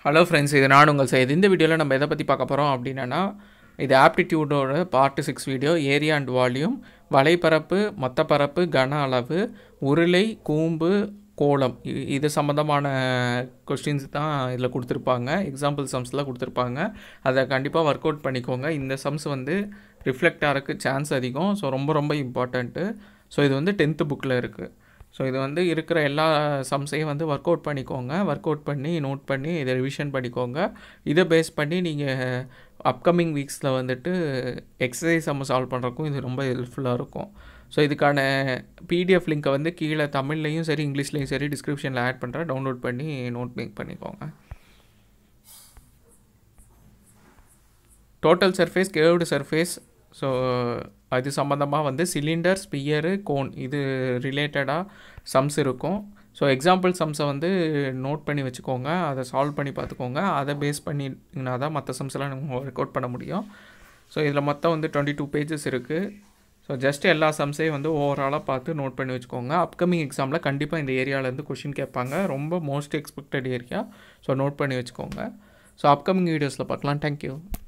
hello friends இது நான் உங்கள் செய்து இந்த வீடியோவில் நம்ம எதை பற்றி பார்க்க போகிறோம் அப்படின்னா இது ஆப்டிடியூடோட part six video area and volume வலைப்பரப்பு மொத்த பரப்பு கன அளவு உருளை கூம்பு கோலம் இ- இது சம்மந்தமான கொஸ்டின்ஸ் தான் இதில் கொடுத்துருப்பாங்க எக்ஸாம்பிள் சம்ஸ்லாம் கொடுத்துருப்பாங்க அதை கண்டிப்பாக ஒர்க் அவுட் பண்ணிக்கோங்க இந்த சம்ஸ் வந்து ரிஃப்ளெக்ட் ஆகிறதுக்கு சான்ஸ் அதிகம் ஸோ ரொம்ப ரொம்ப இம்பார்ட்டண்ட்டு ஸோ இது வந்து டென்த்து புக்கில் இருக்குது ஸோ இது வந்து இருக்கிற எல்லா சம்ஸையும் வந்து ஒர்க் அவுட் பண்ணிக்கோங்க ஒர்க் அவுட் பண்ணி நோட் பண்ணி இதை ரிவிஷன் பண்ணிக்கோங்க இதை பேஸ் பண்ணி நீங்கள் அப்கமிங் வீக்ஸில் வந்துட்டு எக்ஸசைஸ் நம்ம சால்வ் பண்ணுறக்கும் இது ரொம்ப ஹெல்ப்ஃபுல்லாக இருக்கும் ஸோ இதுக்கான பிடிஎஃப் லிங்க்கை வந்து கீழே தமிழ்லையும் சரி இங்கிலீஷ்லேயும் சரி டிஸ்கிரிப்ஷனில் ஆட் பண்ணுறேன் டவுன்லோட் பண்ணி நோட் மேக் பண்ணிக்கோங்க total surface curved surface so அது சம்மந்தமாக வந்து சிலிண்டர் ஸ்பியரு கோன் இது ரிலேட்டடாக சம்ஸ் இருக்கும் ஸோ எக்ஸாம்பிள் சம்ஸை வந்து நோட் பண்ணி வச்சுக்கோங்க அதை சால்வ் பண்ணி பார்த்துக்கோங்க அதை பேஸ் பண்ணிங்கன்னா தான் மற்ற சம்ஸ்லாம் நம்ம ஒர்க் அவுட் பண்ண முடியும் ஸோ இதில் மொத்தம் வந்து டுவெண்ட்டி டூ பேஜஸ் இருக்குது ஸோ ஜஸ்ட் எல்லா சம்ஸையும் வந்து ஓவராலாக பார்த்து நோட் பண்ணி வச்சுக்கோங்க அப்கமிங் எக்ஸாமில் கண்டிப்பாக இந்த ஏரியாவிலேருந்து கொஷின் கேட்பாங்க ரொம்ப most expected area so note பண்ணி வச்சுக்கோங்க ஸோ அப்கமிங் வீடியோஸில் பார்க்கலாம் தேங்க்யூ